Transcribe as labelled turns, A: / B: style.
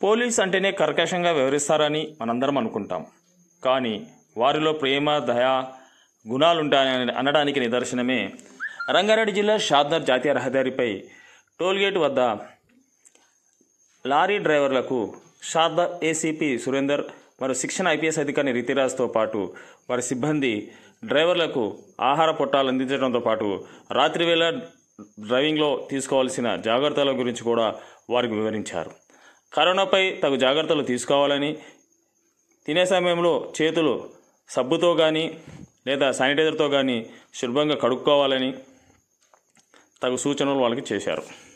A: police అంటేనే కర్కశంగా వ్యవహరిస్తారని మనందరం అనుకుంటాం కానీ వారిలో ప్రేమ దయ గుణాలుంటాయని అనడానికి నిదర్శనమే రంగారెడ్డి జిల్లా షాద్నర్ జాతీయ రహదారిపై టోల్గేట్ వద్ద లారీ డ్రైవర్లకు షాద్నర్ ఏసీపీ సురేందర్ మరియు శిక్షణ ఐపీఎస్ అధికారి రితిరాజ్తో పాటు వారి సిబ్బంది డ్రైవర్లకు ఆహార పొట్టాలు అందించడంతో పాటు రాత్రివేళ డ్రైవింగ్లో తీసుకోవాల్సిన జాగ్రత్తల గురించి కూడా వారికి వివరించారు కరోనాపై తగు జాగ్రత్తలు తీసుకోవాలని తినే సమయంలో చేతులు సబ్బుతో కానీ లేదా శానిటైజర్తో కానీ శుభ్రంగా కడుక్కోవాలని తగు సూచనలు వాళ్ళకి చేశారు